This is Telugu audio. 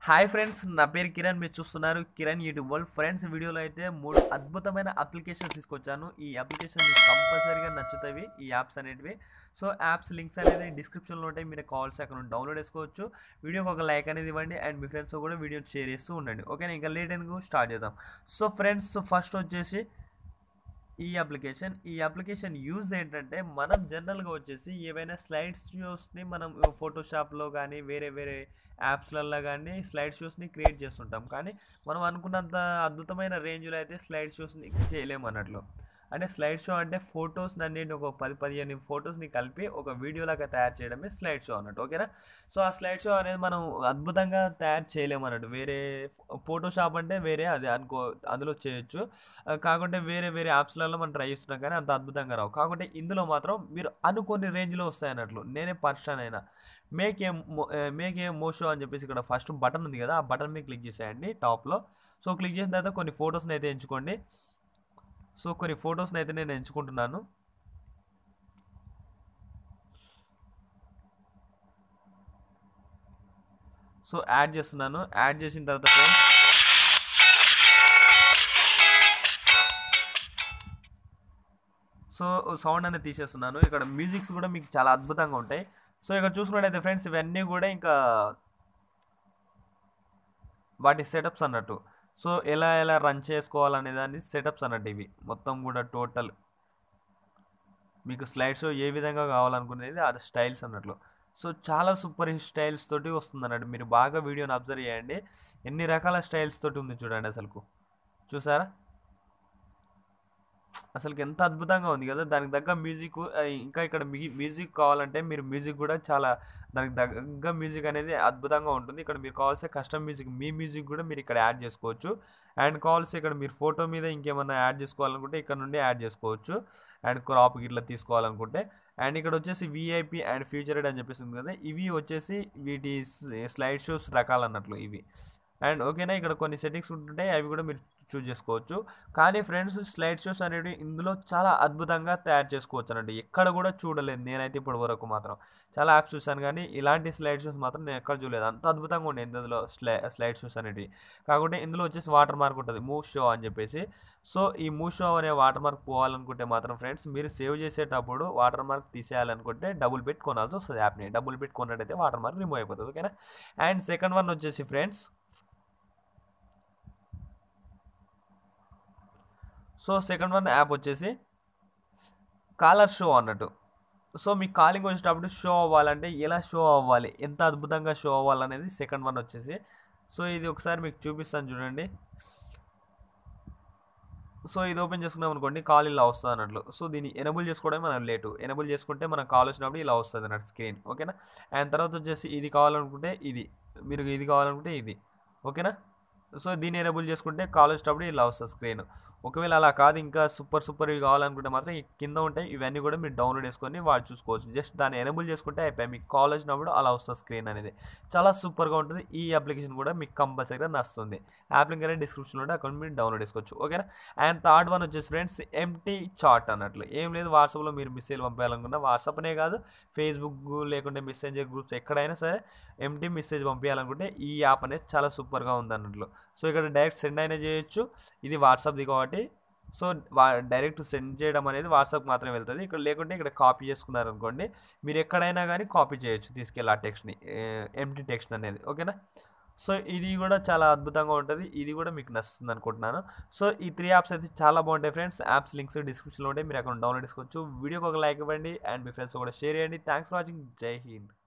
హాయ్ ఫ్రెండ్స్ నా పేరు కిరణ్ మీరు చూస్తున్నారు కిరణ్ యూట్యూబ్ వరల్డ్ ఫ్రెండ్స్ వీడియోలో అయితే మూడు అద్భుతమైన అప్లికేషన్స్ తీసుకొచ్చాను ఈ అప్లికేషన్ మీకు కంపల్సరీగా నచ్చుతాయి ఈ యాప్స్ అనేటివి సో యాప్స్ లింక్స్ అనేది డిస్క్రిప్షన్లో ఉంటాయి మీరు కావాల్సి అక్కడ నుండి డౌన్లోడ్ చేసుకోవచ్చు వీడియోకి ఒక లైక్ అనేది ఇవ్వండి అండ్ మీ ఫ్రెండ్స్ కూడా వీడియో షేర్ చేస్తూ ఉండండి ఓకేనా ఇంకా లేట్ ఎందుకు స్టార్ట్ చేద్దాం సో ఫ్రెండ్స్ ఫస్ట్ వచ్చేసి ఈ అప్లికేషన్ ఈ అప్లికేషన్ యూజ్ ఏంటంటే మనం జనరల్గా వచ్చేసి ఏవైనా స్లైడ్ షోస్ని మనం ఫోటోషాప్లో కానీ వేరే వేరే యాప్స్లలో కానీ స్లైడ్ షోస్ని క్రియేట్ చేస్తుంటాం కానీ మనం అనుకున్నంత అద్భుతమైన రేంజ్లో అయితే స్లైడ్ షోస్ని చేయలేము అన్నట్లు అంటే స్లైడ్ షో అంటే ఫొటోస్ అన్నింటి ఒక పది పదిహేను ఫొటోస్ని కలిపి ఒక వీడియోలాగా తయారు చేయడమే స్లైడ్ షో అన్నట్టు ఓకేనా సో ఆ స్లైడ్ షో అనేది మనం అద్భుతంగా తయారు చేయలేము అన్నట్టు వేరే ఫోటోషాప్ అంటే వేరే అది అనుకో అందులో చేయొచ్చు ఆ, కాకుంటే వేరే వేరే యాప్స్లలో మనం ట్రై చేస్తున్నాం కానీ అంత అద్భుతంగా రావు కాకుంటే ఇందులో మాత్రం మీరు అనుకోని రేంజ్లో వస్తాయి అన్నట్లు నేనే పర్సన్ అయినా మేక్ ఏ మేక్ ఏ మోషో అని చెప్పేసి ఇక్కడ ఫస్ట్ బటన్ ఉంది కదా ఆ బటన్ మీద క్లిక్ చేసేయండి టాప్లో సో క్లిక్ చేసిన తర్వాత కొన్ని ఫొటోస్ని అయితే ఎంచుకోండి సో కొన్ని ఫొటోస్ని అయితే నేను ఎంచుకుంటున్నాను సో యాడ్ చేస్తున్నాను యాడ్ చేసిన తర్వాత friends, సో సౌండ్ అనేది తీసేస్తున్నాను ఇక్కడ మ్యూజిక్స్ కూడా మీకు చాలా అద్భుతంగా ఉంటాయి సో ఇక్కడ చూసుకున్నట్టయితే ఫ్రెండ్స్ ఇవన్నీ కూడా ఇంకా వాటి సెటప్స్ అన్నట్టు సో ఎలా ఎలా రన్ చేసుకోవాలనే దాన్ని సెటప్స్ అన్నట్టు ఇవి మొత్తం కూడా టోటల్ మీకు స్లైడ్ షో ఏ విధంగా కావాలనుకునేది అది స్టైల్స్ అన్నట్లు సో చాలా సూపర్ హిట్ స్టైల్స్ తోటి వస్తుంది అన్నట్టు మీరు బాగా వీడియోని అబ్జర్వ్ చేయండి ఎన్ని రకాల స్టైల్స్ తోటి ఉంది చూడండి అసలుకు చూసారా అసలుకి ఎంత అద్భుతంగా ఉంది కదా దానికి తగ్గ మ్యూజిక్ ఇంకా ఇక్కడ మ్యూజిక్ కావాలంటే మీరు మ్యూజిక్ కూడా చాలా దానికి తగ్గ మ్యూజిక్ అనేది అద్భుతంగా ఉంటుంది ఇక్కడ మీరు కావాల్సిన కస్టమ్ మ్యూజిక్ మీ మ్యూజిక్ కూడా మీరు ఇక్కడ యాడ్ చేసుకోవచ్చు అండ్ కావాల్సి ఇక్కడ మీరు ఫోటో మీద ఇంకేమన్నా యాడ్ చేసుకోవాలనుకుంటే ఇక్కడ నుండి యాడ్ చేసుకోవచ్చు అండ్ క్రాప్ ఇట్లా తీసుకోవాలనుకుంటే అండ్ ఇక్కడ వచ్చేసి విఐపి అండ్ ఫ్యూచర్ అని చెప్పేసి ఉంది కదా ఇవి వచ్చేసి వీటి స్లైడ్ షోస్ రకాలు అన్నట్లు ఇవి అండ్ ఓకేనా ఇక్కడ కొన్ని సెట్టింగ్స్ ఉంటుంటాయి అవి కూడా మీరు చూస్ చేసుకోవచ్చు కానీ ఫ్రెండ్స్ స్లైడ్ షోస్ అనేవి ఇందులో చాలా అద్భుతంగా తయారు చేసుకోవచ్చు అన్నట్టు ఎక్కడ కూడా చూడలేదు నేనైతే ఇప్పటి వరకు మాత్రం చాలా యాప్స్ చూసాను కానీ ఇలాంటి స్లైడ్ షోస్ మాత్రం నేను ఎక్కడ చూడలేదు అంత అద్భుతంగా ఉండే ఇందులో స్లై స్లైడ్ షోస్ అనేవి కాకుంటే ఇందులో వచ్చేసి వాటర్ మార్క్ ఉంటుంది మూవ్ షో అని చెప్పేసి సో ఈ మూవ్ షో అనే వాటర్ మార్క్ పోవాలనుకుంటే మాత్రం ఫ్రెండ్స్ మీరు సేవ్ చేసేటప్పుడు వాటర్ మార్క్ తీసేయాలనుకుంటే డబుల్ పెట్టి కొనాల్సి వస్తుంది యాప్ని డబుల్ పెట్టి కొన్నట్టయితే వాటర్ మార్క్ రిమూవ్ అయిపోతుంది ఓకేనా అండ్ సెకండ్ వన్ వచ్చేసి friends so second one app వచ్చేసి కాలర్ షో అన్నట్టు సో మీ కాలింగ్ వచ్చేటప్పుడు షో అవ్వాలంటే ఎలా షో అవ్వాలి ఎంత అద్భుతంగా షో అవ్వాలనేది సెకండ్ వన్ వచ్చేసి సో ఇది ఒకసారి మీకు చూపిస్తాను చూడండి సో ఇది ఓపెన్ చేసుకున్నాం అనుకోండి కాల్ ఇలా వస్తుంది అన్నట్లు సో దీన్ని ఎనబుల్ చేసుకోవడం మనం లేటు ఎనబుల్ చేసుకుంటే మనకు కాల్ వచ్చినప్పుడు ఇలా వస్తుంది అన్నట్టు స్క్రీన్ ఓకేనా అండ్ తర్వాత వచ్చేసి ఇది కావాలనుకుంటే ఇది మీరు ఇది కావాలనుకుంటే ఇది ఓకేనా సో దీన్ని ఎనబుల్ చేసుకుంటే కాల్ వచ్చేటప్పుడు ఇలా వస్తుంది స్క్రీన్ ఒకవేళ అలా కాదు ఇంకా సూపర్ సూపర్ ఇవి కావాలనుకుంటే మాత్రం ఈ కింద ఉంటాయి ఇవన్నీ కూడా మీరు డౌన్లోడ్ చేసుకొని వాడు చూసుకోవచ్చు జస్ట్ దాన్ని ఎనబుల్ చేసుకుంటే అయిపోయి మీకు కాల్ వచ్చినప్పుడు అలా వస్తుంది స్క్రీన్ అనేది చాలా సూపర్గా ఉంటుంది ఈ అప్లికేషన్ కూడా మీకు కంపల్సరీగా నచ్చుతుంది యాప్ లింక్ అనేది డిస్క్రిప్షన్లో ఉంటే అక్కడ మీరు డౌన్లోడ్ చేసుకోవచ్చు ఓకేనా అండ్ థర్డ్ వన్ వచ్చేసి ఫ్రెండ్స్ ఎంటీ చాట్ అన్నట్లు ఏం లేదు వాట్సాప్లో మీరు మెసేజ్ పంపించాలనుకున్నా వాట్సాప్నే కాదు ఫేస్బుక్ లేకుంటే మెసెంజర్ గ్రూప్స్ ఎక్కడైనా సరే ఎంటీ మెసేజ్ పంపించాలనుకుంటే ఈ యాప్ అనేది చాలా సూపర్గా ఉంది అన్నట్లు సో ఇక్కడ డైరెక్ట్ సెండ్ అయినా చేయొచ్చు ఇది వాట్సాప్ది కాబట్టి సో వా డైరెక్ట్ సెండ్ చేయడం అనేది వాట్సాప్ మాత్రమే వెళ్తుంది ఇక్కడ లేకుంటే ఇక్కడ కాపీ చేసుకున్నారు అనుకోండి మీరు ఎక్కడైనా కానీ కాపీ చేయొచ్చు తీసుకెళ్ళి ఆ టెక్స్ట్ని ఎంటీ టెక్స్ట్ అనేది ఓకేనా సో ఇది కూడా చాలా అద్భుతంగా ఉంటుంది ఇది కూడా మీకు నచ్చుతుంది అనుకుంటున్నాను సో ఈ త్రీ యాప్స్ అయితే చాలా బాగుంటాయి ఫ్రెండ్స్ యాప్స్ లింక్స్ డిస్క్రిప్షన్లో ఉంటాయి మీరు అక్కడ డౌన్లోడ్ చేసుకోవచ్చు వీడియోకి ఒక లైక్ ఇవ్వండి అండ్ మీ ఫ్రెండ్స్ కూడా షేర్ చేయండి thanks for watching Jai Hind